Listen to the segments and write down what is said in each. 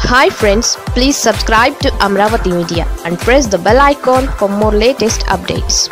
hi friends please subscribe to Amaravati media and press the bell icon for more latest updates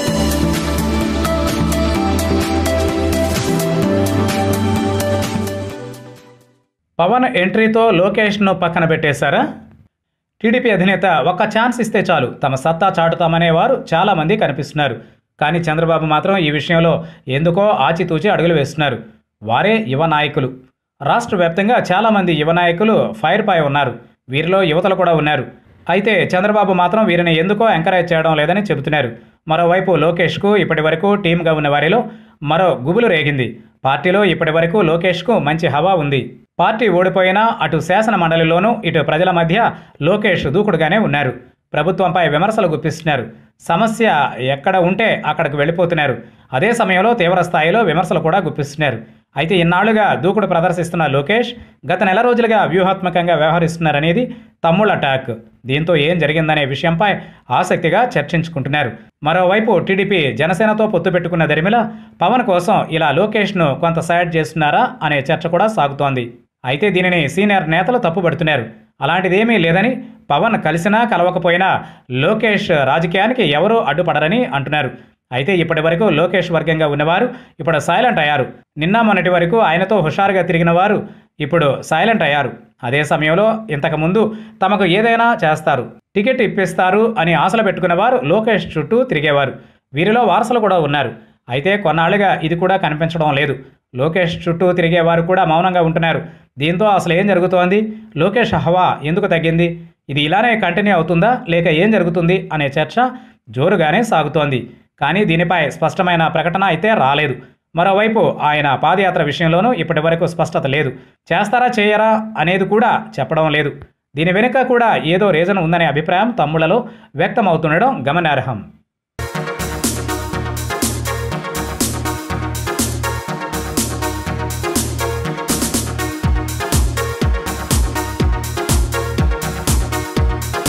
Pawan ఎంట్రీతో లోకేష్ను పక్కన పెట్టేశారా TDP అధినేత ఒక్క ఛాన్స్ ఇస్తే చాలు తమ సత్తా చాటుతామనేవారు చాలామంది కనిపిస్తున్నారు కానీ చంద్రబాబు మాత్రం ఈ విషయంలో ఎందుకో ఆచితూచి అడుగులు వేస్తున్నారు వారే యువ నాయకులు రాష్ట్ర వ్యాప్తంగా చాలామంది యువ నాయకులు ఫైర్ పై ఉన్నారు వీరిలో యువతలు కూడా ఉన్నారు అయితే చంద్రబాబు మాత్రం వీరిని ఎందుకో ఎంకరేజ్ చేయడం లేదని చెబుతున్నారు మరోవైపు లోకేష్కు ఇప్పటి వరకు టీమ్గా ఉన్న వారిలో మరో గుబులు రేగింది పార్టీలో ఇప్పటి వరకు లోకేష్కు మంచి హవా ఉంది పార్టీ ఓడిపోయినా అటు శాసన మండలిలోనూ ఇటు ప్రజల మధ్య లోకేష్ దూకుడుగానే ఉన్నారు ప్రభుత్వంపై విమర్శలు గుప్పిస్తున్నారు సమస్య ఎక్కడ ఉంటే అక్కడికి వెళ్ళిపోతున్నారు అదే సమయంలో తీవ్ర స్థాయిలో విమర్శలు కూడా గుప్పిస్తున్నారు అయితే ఇన్నాళ్లుగా దూకుడు ప్రదర్శిస్తున్న లోకేష్ గత నెల రోజులుగా వ్యూహాత్మకంగా వ్యవహరిస్తున్నారనేది తమ్ముళ్ల టాక్ దీంతో ఏం జరిగిందనే విషయంపై ఆసక్తిగా చర్చించుకుంటున్నారు మరోవైపు టీడీపీ జనసేనతో పొత్తు పెట్టుకున్న దరిమిల పవన్ కోసం ఇలా లోకేష్ను కొంత సైడ్ చేస్తున్నారా అనే చర్చ కూడా సాగుతోంది అయితే దీనిని సీనియర్ నేతలు తప్పుపడుతున్నారు అలాంటిదేమీ లేదని పవన్ కలిసినా కలవకపోయినా లోకేష్ రాజకీయానికి ఎవరూ అడ్డుపడరని అంటున్నారు అయితే ఇప్పటి వరకు లోకేష్ వర్గంగా ఉన్నవారు ఇప్పుడు సైలెంట్ అయ్యారు నిన్న మొన్నటి వరకు ఆయనతో హుషారుగా తిరిగిన వారు ఇప్పుడు సైలెంట్ అయ్యారు అదే సమయంలో ఇంతకుముందు తమకు ఏదైనా చేస్తారు టికెట్ ఇప్పిస్తారు అని ఆశలు పెట్టుకున్న వారు లోకేష్ చుట్టూ తిరిగేవారు వీరిలో వారసులు కూడా ఉన్నారు అయితే కొన్నాళ్లుగా ఇది కూడా కనిపించడం లేదు లోకేష్ చుట్టూ తిరిగేవారు కూడా మౌనంగా ఉంటున్నారు దీంతో అసలు ఏం జరుగుతోంది లోకేష్ హవా ఎందుకు తగ్గింది ఇది ఇలానే కంటిన్యూ అవుతుందా లేక ఏం జరుగుతుంది అనే చర్చ జోరుగానే సాగుతోంది కానీ దీనిపై స్పష్టమైన ప్రకటన అయితే రాలేదు మరోవైపు ఆయన పాదయాత్ర విషయంలోనూ ఇప్పటి వరకు స్పష్టత లేదు చేస్తారా చేయరా అనేది కూడా చెప్పడం లేదు దీని వెనుక కూడా ఏదో రీజన్ ఉందనే అభిప్రాయం తమ్ముళ్లలో వ్యక్తమవుతుండడం గమనార్హం